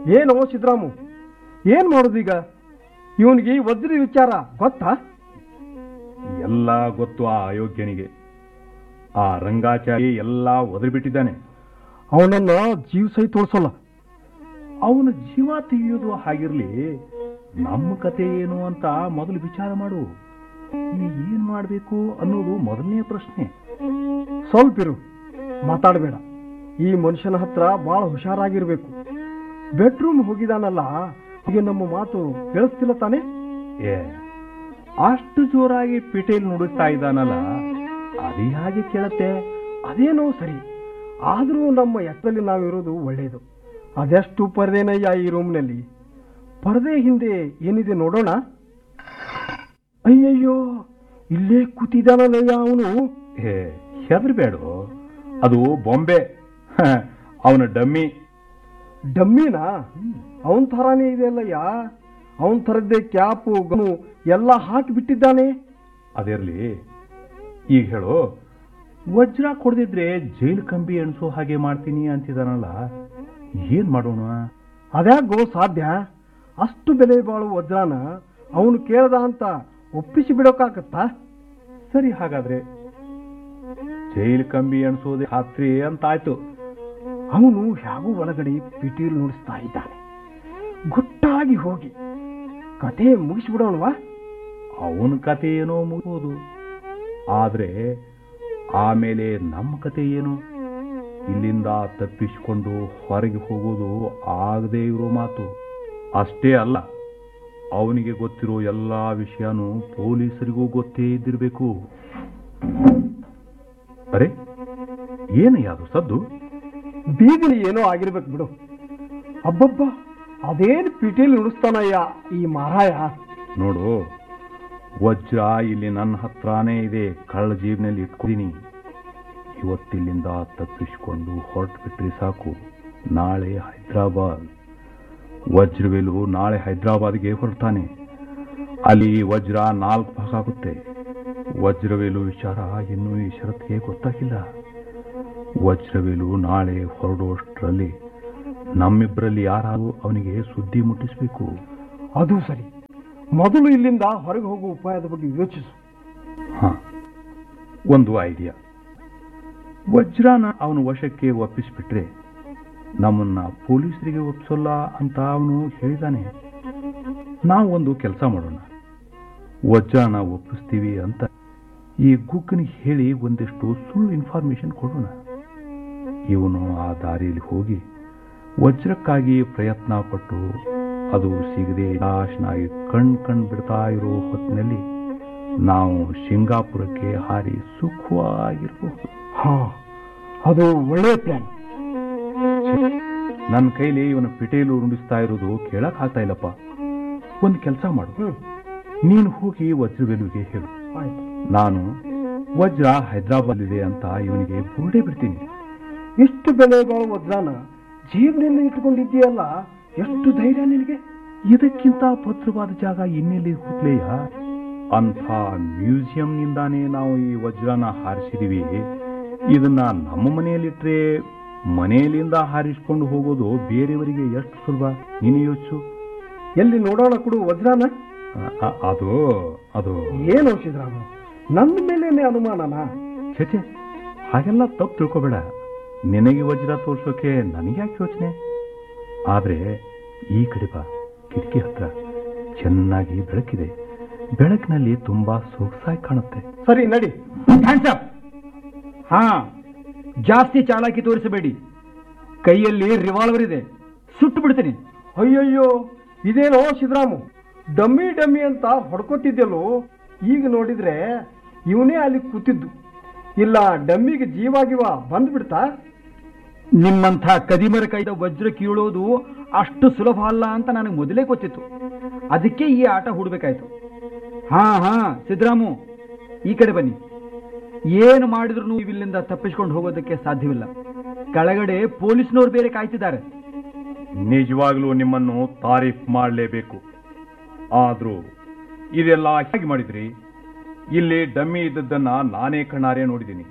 ಏನೋ ಸಿದ್ದರಾಮು ಏನ್ ಮಾಡೋದೀಗ ಇವನಿಗೆ ವಜ್ರ ವಿಚಾರ ಗೊತ್ತಾ ಎಲ್ಲ ಗೊತ್ತು ಆ ಅಯೋಗ್ಯನಿಗೆ ಆ ರಂಗಾಚಾರಿ ಎಲ್ಲ ಒದರಿಬಿಟ್ಟಿದ್ದಾನೆ ಅವನನ್ನ ಜೀವ ಸಹಿತ ಉಳಿಸೋಲ್ಲ ಅವನ ಜೀವ ತೆಗೆಯೋದು ಹಾಗಿರ್ಲಿ ನಮ್ಮ ಕತೆ ಏನು ಅಂತ ಮೊದಲು ವಿಚಾರ ಮಾಡು ಈ ಏನ್ ಮಾಡ್ಬೇಕು ಅನ್ನೋದು ಮೊದಲನೇ ಪ್ರಶ್ನೆ ಸ್ವಲ್ಪ ಇರು ಮಾತಾಡಬೇಡ ಈ ಮನುಷ್ಯನ ಹತ್ರ ಬಹಳ ಹುಷಾರಾಗಿರ್ಬೇಕು ಬೆಡ್ರೂಮ್ ಹೋಗಿದಾನಲ್ಲ ಈಗ ನಮ್ಮ ಮಾತು ಕೇಳಿಸ್ತಿಲ್ಲ ತಾನೆ ಏ ಅಷ್ಟು ಜೋರಾಗಿ ಪಿಟೇಲ್ ನುಡಿಸ್ತಾ ಇದ್ದಾನಲ್ಲ ಅದು ಹಾಗೆ ಕೇಳತ್ತೆ ಅದೇನೋ ಸರಿ ಆದರೂ ನಮ್ಮ ಎತ್ತರಲ್ಲಿ ನಾವಿರೋದು ಒಳ್ಳೆಯದು ಅದೆಷ್ಟು ಪರದೆನಯ್ಯ ಈ ರೂಮ್ನಲ್ಲಿ ಪರದೆ ಹಿಂದೆ ಏನಿದೆ ನೋಡೋಣ ಅಯ್ಯಯ್ಯೋ ಇಲ್ಲೇ ಕೂತಿದ್ದಾನಲ್ಲಯ್ಯ ಅವನು ಏ ಹೆದರ್ಬೇಡ ಅದು ಬೊಂಬೆ ಅವನ ಡಮ್ಮಿ ಡಮ್ಮಿನ ಅವನ್ ಥರಾನೇ ಇದೆಯಲ್ಲಯ್ಯ ಅವನ್ ಥರದ್ದೇ ಕ್ಯಾಪು ಗಮು ಎಲ್ಲ ಹಾಕಿ ಬಿಟ್ಟಿದ್ದಾನೆ ಅದಿರ್ಲಿ ಈಗ ಹೇಳು ವಜ್ರ ಕೊಡದಿದ್ರೆ ಜೈಲ್ ಕಂಬಿ ಎಣಿಸೋ ಹಾಗೆ ಮಾಡ್ತೀನಿ ಅಂತಿದಾನಲ್ಲ ಏನ್ ಮಾಡೋಣ ಅದ್ಯಾಗೋ ಸಾಧ್ಯ ಅಷ್ಟು ಬೆಲೆ ಬಾಳುವ ವಜ್ರಾನ ಅವನು ಕೇಳ್ದ ಅಂತ ಒಪ್ಪಿಸಿ ಬಿಡೋಕಾಗತ್ತಾ ಸರಿ ಹಾಗಾದ್ರೆ ಜೈಲ್ ಕಂಬಿ ಎಣಿಸೋದೇ ಖಾತ್ರಿ ಅಂತಾಯ್ತು ಅವನು ಹೇಗೂ ಒಳಗಡೆ ಪಿಟೀಲ್ ನುಡಿಸ್ತಾ ಇದ್ದಾನೆ ಗುಟ್ಟಾಗಿ ಹೋಗಿ ಕತೆ ಮುಗಿಸ್ಬಿಡೋಣವಾ ಅವನ ಕತೆ ಏನೋ ಮುಗಿಬೋದು ಆದ್ರೆ ಆಮೇಲೆ ನಮ್ಮ ಕತೆ ಏನು ಇಲ್ಲಿಂದ ತಪ್ಪಿಸಿಕೊಂಡು ಹೊರಗೆ ಹೋಗೋದು ಆಗದೇ ಇರೋ ಮಾತು ಅಷ್ಟೇ ಅಲ್ಲ ಅವನಿಗೆ ಗೊತ್ತಿರೋ ಎಲ್ಲಾ ವಿಷಯನೂ ಪೊಲೀಸರಿಗೂ ಗೊತ್ತೇ ಇದ್ದಿರಬೇಕು ಅರೆ ಏನಯ್ಯ ಅದು ಸದ್ದು ಬೀದಿಲಿ ಏನೋ ಆಗಿರ್ಬೇಕು ಬಿಡು ಅಬ್ಬಬ್ಬ ಅದೇನು ಪಿಟೀಲ್ ನುಡಿಸ್ತಾನಯ್ಯ ಈ ಮಾರಾಯ ನೋಡು ವಜ್ರ ಇಲ್ಲಿ ನನ್ನ ಹತ್ರನೇ ಇದೆ ಕಳ್ಳ ಜೀಬ್ನಲ್ಲಿ ಇಟ್ಕೊಂಡಿನಿ ಇವತ್ತಿಲ್ಲಿಂದ ತಪ್ಪಿಸಿಕೊಂಡು ಹೊರಟು ಬಿಟ್ರೆ ಸಾಕು ನಾಳೆ ಹೈದರಾಬಾದ್ ವಜ್ರವೇಲು ನಾಳೆ ಹೈದರಾಬಾದ್ಗೆ ಹೊರಡ್ತಾನೆ ಅಲ್ಲಿ ವಜ್ರ ನಾಲ್ಕು ಭಾಗ ಆಗುತ್ತೆ ವಜ್ರವೇಲು ವಿಚಾರ ಇನ್ನೂ ಈ ಷರತ್ತಿಗೆ ಗೊತ್ತಾಗಿಲ್ಲ ವಜ್ರವೇಲು ನಾಳೆ ಹೊರಡುವಷ್ಟರಲ್ಲಿ ನಮ್ಮಿಬ್ಬರಲ್ಲಿ ಯಾರು ಅವನಿಗೆ ಸುದ್ದಿ ಮುಟ್ಟಿಸಬೇಕು ಅದು ಸರಿ ಮೊದಲು ಇಲ್ಲಿಂದ ಹೊರಗೆ ಹೋಗುವ ಉಪಾಯದ ಬಗ್ಗೆ ಯೋಚಿಸು ಹ ಒಂದು ಐಡಿಯಾ ವಜ್ರಾನ ಅವನ ವಶಕ್ಕೆ ಒಪ್ಪಿಸ್ಬಿಟ್ರೆ ನಮ್ಮನ್ನ ಪೊಲೀಸರಿಗೆ ಒಪ್ಸೋಲ್ಲ ಅಂತ ಅವನು ಹೇಳಿದಾನೆ ನಾವು ಒಂದು ಕೆಲಸ ಮಾಡೋಣ ವಜ್ರಾನ ಒಪ್ಪಿಸ್ತೀವಿ ಅಂತ ಈ ಗುಕ್ಕನಿಗೆ ಹೇಳಿ ಒಂದಿಷ್ಟು ಸುಳ್ಳು ಇನ್ಫಾರ್ಮೇಶನ್ ಕೊಡೋಣ ಇವನು ಆ ದಾರಿಯಲ್ಲಿ ಹೋಗಿ ವಜ್ರಕ್ಕಾಗಿ ಪ್ರಯತ್ನ ಪಟ್ಟು ಅದು ಸಿಗದೆ ನಿರಾಶನಾಗಿ ಕಣ್ ಕಣ್ ಬಿಡ್ತಾ ಇರೋ ಹೊತ್ತಿನಲ್ಲಿ ನಾವು ಸಿಂಗಾಪುರಕ್ಕೆ ಹಾರಿ ಸುಖವಾಗಿರಬಹುದು ಹಾ ಅದು ಒಳ್ಳೆಯ ಪ್ಲಾನ್ ನನ್ನ ಕೈಲಿ ಇವನ ಪಿಟೇಲು ನುಡಿಸ್ತಾ ಇರೋದು ಕೇಳಕ್ ಆಗ್ತಾ ಇಲ್ಲಪ್ಪ ಒಂದು ಕೆಲಸ ಮಾಡು ಹ್ಮ್ ನೀನು ಹೋಗಿ ವಜ್ರವೆಲುವಿಗೆ ಹೇಳು ಆಯ್ತು ನಾನು ವಜ್ರ ಹೈದರಾಬಾದ್ ಇದೆ ಅಂತ ಇವನಿಗೆ ಬೋರ್ಡೇ ಬಿಡ್ತೀನಿ ಇಷ್ಟು ಬೆಲೆ ಬಾಳುವ ವಜ್ರಾನ ಜೀವನಲ್ಲಿ ಇಟ್ಕೊಂಡಿದ್ದೀಯಲ್ಲ ಎಷ್ಟು ಧೈರ್ಯ ನಿನಗೆ ಇದಕ್ಕಿಂತ ಭದ್ರವಾದ ಜಾಗ ಇನ್ನೆಲ್ಲಿ ಹುಟ್ಲೆಯ ಅಂಥ ಮ್ಯೂಸಿಯಂನಿಂದಾನೇ ನಾವು ಈ ವಜ್ರನ ಹಾರಿಸಿದೀವಿ ಇದನ್ನ ನಮ್ಮ ಮನೆಯಲ್ಲಿಟ್ರೆ ಮನೆಯಲ್ಲಿಂದ ಹಾರಿಸ್ಕೊಂಡು ಹೋಗೋದು ಬೇರೆಯವರಿಗೆ ಎಷ್ಟು ಸುಲಭ ನೀನು ಯೋಚಿಸು ಎಲ್ಲಿ ನೋಡೋಣ ಕೊಡು ವಜ್ರಾನ ಅ- ಅ- ಅದು ಅದು ಏನು ಸಿದ್ದರಾಮ ನನ್ನ ಮೇಲೇನೆ ಅನುಮಾನನಾ ಛೆ ಹಾಗೆಲ್ಲ ತಪ್ಪು ತಿಳ್ಕೊಬೇಡ ನಿನಗೆ ವಜ್ರ ತೋರ್ಸೋಕೆ ನನಗ್ಯಾಕೆ ಯೋಚನೆ ಆದ್ರೆ ಈ ಕಡೆ ಬಾ ಕಿಟಕಿ ಹತ್ರ ಚೆನ್ನಾಗಿ ಬೆಳಕಿದೆ ಬೆಳಕಿನಲ್ಲಿ ತುಂಬಾ ಸೊಗಸಾಗಿ ಕಾಣುತ್ತೆ ಸರಿ ನಡಿ ಹ್ಯಾಂಡ್ಸಪ್ ಹಾ ಜಾಸ್ತಿ ಚಾಲಾಕಿ ತೋರಿಸಬೇಡಿ ಕೈಯಲ್ಲಿ ರಿವಾಲ್ವರ್ ಇದೆ ಸುಟ್ಟು ಬಿಡ್ತೀನಿ ಅಯ್ಯಯ್ಯೋ ಇದೇನೋ ಸಿದ್ದರಾಮು ಡಮ್ಮಿ ಡಮ್ಮಿ ಅಂತ ಹೊಡ್ಕೊತಿದ್ದೆಲ್ಲೋ ಈಗ ನೋಡಿದ್ರೆ ಇವನೇ ಅಲ್ಲಿ ಕೂತಿದ್ದು ಇಲ್ಲ ಡಮ್ಮಿಗೆ ಜೀವಾಗಿವ ಬಂದ್ಬಿಡ್ತಾ ನಿಮ್ಮಂಥ ಕದಿಮರ ಕೈದ ವಜ್ರ ಕೀಳೋದು ಅಷ್ಟು ಸುಲಭ ಅಲ್ಲ ಅಂತ ನನಗೆ ಮೊದಲೇ ಗೊತ್ತಿತ್ತು ಅದಕ್ಕೆ ಈ ಆಟ ಹೂಡ್ಬೇಕಾಯ್ತು ಹಾ ಹಾ ಸಿದ್ದರಾಮು ಈ ಕಡೆ ಬನ್ನಿ ಏನು ಮಾಡಿದ್ರು ನೀವು ಇಲ್ಲಿಂದ ತಪ್ಪಿಸ್ಕೊಂಡು ಹೋಗೋದಕ್ಕೆ ಸಾಧ್ಯವಿಲ್ಲ ಕೆಳಗಡೆ ಪೊಲೀಸ್ನವ್ರು ಬೇರೆ ಕಾಯ್ತಿದ್ದಾರೆ ನಿಜವಾಗ್ಲೂ ನಿಮ್ಮನ್ನು ತಾರೀಫ್ ಮಾಡಲೇಬೇಕು ಆದ್ರೂ ಇದೆಲ್ಲ ಹೇಗೆ ಮಾಡಿದ್ರಿ ಇಲ್ಲಿ ಡಮ್ಮಿ ಇದ್ದದ್ದನ್ನ ನಾನೇ ಕಣ್ಣಾರೆ ನೋಡಿದ್ದೀನಿ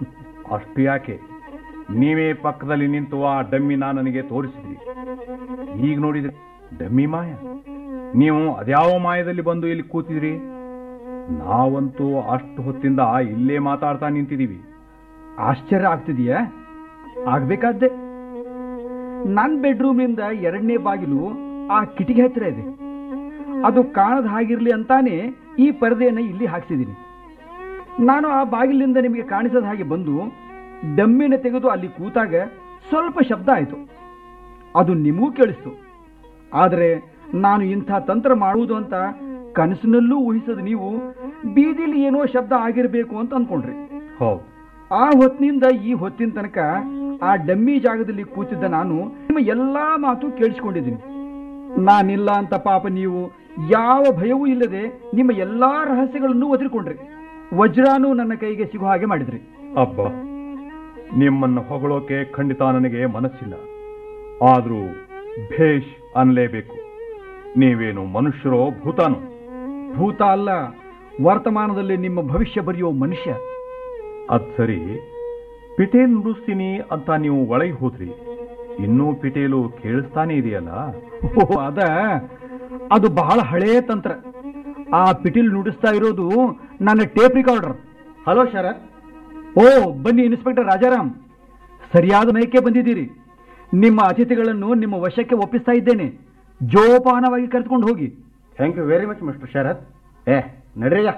ಅಷ್ಟು ಯಾಕೆ ನೀವೇ ಪಕ್ಕದಲ್ಲಿ ನಿಂತು ಆ ಡಮ್ಮಿನ ನನಗೆ ತೋರಿಸಿದ್ರಿ ಈಗ ನೋಡಿದ್ರೆ ಡಮ್ಮಿ ಮಾಯ ನೀವು ಅದ್ಯಾವ ಮಾಯದಲ್ಲಿ ಬಂದು ಇಲ್ಲಿ ಕೂತಿದ್ರಿ ನಾವಂತೂ ಅಷ್ಟು ಹೊತ್ತಿಂದ ಇಲ್ಲೇ ಮಾತಾಡ್ತಾ ನಿಂತಿದೀವಿ ಆಶ್ಚರ್ಯ ಆಗ್ತಿದೆಯಾ ಆಗ್ಬೇಕಾದ್ದೆ ನನ್ನ ಬೆಡ್ರೂಮ್ನಿಂದ ಎರಡನೇ ಬಾಗಿಲು ಆ ಕಿಟಿಕಿ ಹತ್ತಿರ ಇದೆ ಅದು ಕಾಣದ ಹಾಗಿರ್ಲಿ ಅಂತಾನೆ ಈ ಪರದೆಯನ್ನು ಇಲ್ಲಿ ಹಾಕ್ಸಿದ್ದೀನಿ ನಾನು ಆ ಬಾಗಿಲಿಂದ ನಿಮಗೆ ಕಾಣಿಸದ ಹಾಗೆ ಬಂದು ಡಮ್ಮಿನ ತೆಗೆದು ಅಲ್ಲಿ ಕೂತಾಗ ಸ್ವಲ್ಪ ಶಬ್ದ ಆಯಿತು ಅದು ನಿಮಗೂ ಕೇಳಿಸ್ತು ಆದರೆ ನಾನು ಇಂಥ ತಂತ್ರ ಮಾಡುವುದು ಅಂತ ಕನಸಿನಲ್ಲೂ ಊಹಿಸದ ನೀವು ಬೀದಿಲಿ ಏನೋ ಶಬ್ದ ಆಗಿರಬೇಕು ಅಂತ ಅಂದ್ಕೊಂಡ್ರಿ ಹೌದು ಆ ಹೊತ್ತಿನಿಂದ ಈ ಹೊತ್ತಿನ ತನಕ ಆ ಡಮ್ಮಿ ಜಾಗದಲ್ಲಿ ಕೂತಿದ್ದ ನಾನು ನಿಮ್ಮ ಎಲ್ಲಾ ಮಾತು ಕೇಳಿಸ್ಕೊಂಡಿದ್ದೀನಿ ನಾನಿಲ್ಲ ಅಂತ ಪಾಪ ನೀವು ಯಾವ ಭಯವೂ ಇಲ್ಲದೆ ನಿಮ್ಮ ಎಲ್ಲಾ ರಹಸ್ಯಗಳನ್ನು ಒದರಿಕೊಂಡ್ರಿ ವಜ್ರಾನು ನನ್ನ ಕೈಗೆ ಸಿಗೋ ಹಾಗೆ ಮಾಡಿದ್ರಿ ಅಬ್ಬ ನಿಮ್ಮನ್ನು ಹೊಗಳೋಕೆ ಖಂಡಿತ ನನಗೆ ಮನಸ್ಸಿಲ್ಲ ಆದ್ರೂ ಭೇಷ್ ಅನ್ಲೇಬೇಕು ನೀವೇನು ಮನುಷ್ಯರೋ ಭೂತಾನೋ ಭೂತ ಅಲ್ಲ ವರ್ತಮಾನದಲ್ಲಿ ನಿಮ್ಮ ಭವಿಷ್ಯ ಬರೆಯೋ ಮನುಷ್ಯ ಅದ್ ಸರಿ ಪಿಟೇಲ್ ನುಡಿಸ್ತೀನಿ ಅಂತ ನೀವು ಒಳಗೆ ಹೋದ್ರಿ ಇನ್ನೂ ಪಿಟೇಲು ಕೇಳಿಸ್ತಾನೆ ಇದೆಯಲ್ಲ ಓ, ಅದ ಅದು ಬಹಳ ಹಳೆಯ ತಂತ್ರ ಆ ಪಿಟೀಲ್ ನುಡಿಸ್ತಾ ಇರೋದು ನನ್ನ ಟೇಪ್ ರಿಕಾರ್ಡರ್ ಹಲೋ ಶರತ್ ಓ ಬನ್ನಿ ಇನ್ಸ್ಪೆಕ್ಟರ್ ರಾಜಾರಾಮ್ ಸರಿಯಾದ ಮಯಕ್ಕೆ ಬಂದಿದ್ದೀರಿ ನಿಮ್ಮ ಅತಿಥಿಗಳನ್ನು ನಿಮ್ಮ ವಶಕ್ಕೆ ಒಪ್ಪಿಸ್ತಾ ಇದ್ದೇನೆ ಜೋಪಾನವಾಗಿ ಕರೆದುಕೊಂಡು ಹೋಗಿ thank you very much mister Sharath ಏ ನಡ್ರಿಯ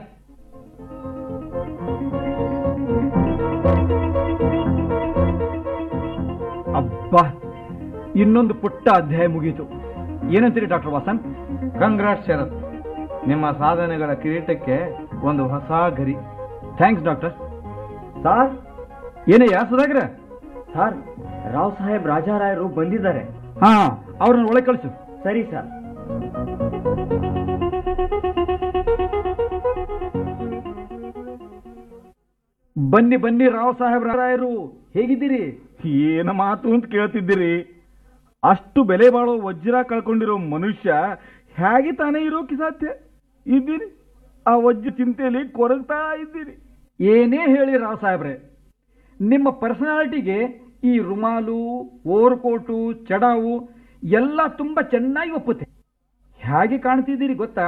ಅಬ್ಬಾ ಇನ್ನೊಂದು ಪುಟ್ಟ ಅಧ್ಯಾಯ ಮುಗೀತು ಏನಂತೀರಿ ಡಾಕ್ಟರ್ ವಾಸನ್ ಕಂಗ್ರಾಟ್ ಶರತ್ ನಿಮ್ಮ ಸಾಧನೆಗಳ ಕಿರೀಟಕ್ಕೆ ಒಂದು ಹೊಸ ಗರಿ ಥ್ಯಾಂಕ್ಸ್ ಡಾಕ್ಟರ್ ಸರ್ ಏನಯ್ಯ ಸುಧಾಕರ ಸರ್ ರಾವ್ ಸಾಹೇಬ್ ರಾಜಾರಾಯರು ಬಂದಿದ್ದಾರೆ ಹಾ ಅವ್ರನ್ನ ಒಳಗೆ ಕಳಿಸು ಸರಿ ಸರ್ ಬನ್ನಿ ಬನ್ನಿ ರಾವ್ ಸಾಹೇಬ್ ರಾಯರು ಹೇಗಿದ್ದೀರಿ ಏನ ಮಾತು ಅಂತ ಕೇಳ್ತಿದ್ದೀರಿ ಅಷ್ಟು ಬೆಲೆ ಬಾಳೋ ವಜ್ರ ಕಳ್ಕೊಂಡಿರೋ ಮನುಷ್ಯ ಹೇಗೆ ತಾನೇ ಇರೋಕೆ ಸಾಧ್ಯ ಇದ್ದೀರಿ ಆ ವಜ್ರ ಚಿಂತೆಯಲ್ಲಿ ಕೊರಗ್ತಾ ಇದ್ದೀರಿ ಏನೇ ಹೇಳಿ ರಾವ್ ಸಾಹೇಬ್ರೆ ನಿಮ್ಮ ಪರ್ಸನಾಲಿಟಿಗೆ ಈ ರುಮಾಲು ಓರ್ಕೋಟು ಚಡಾವು ಎಲ್ಲ ತುಂಬಾ ಚೆನ್ನಾಗಿ ಒಪ್ಪುತ್ತೆ ಹೇಗೆ ಕಾಣ್ತಿದ್ದೀರಿ ಗೊತ್ತಾ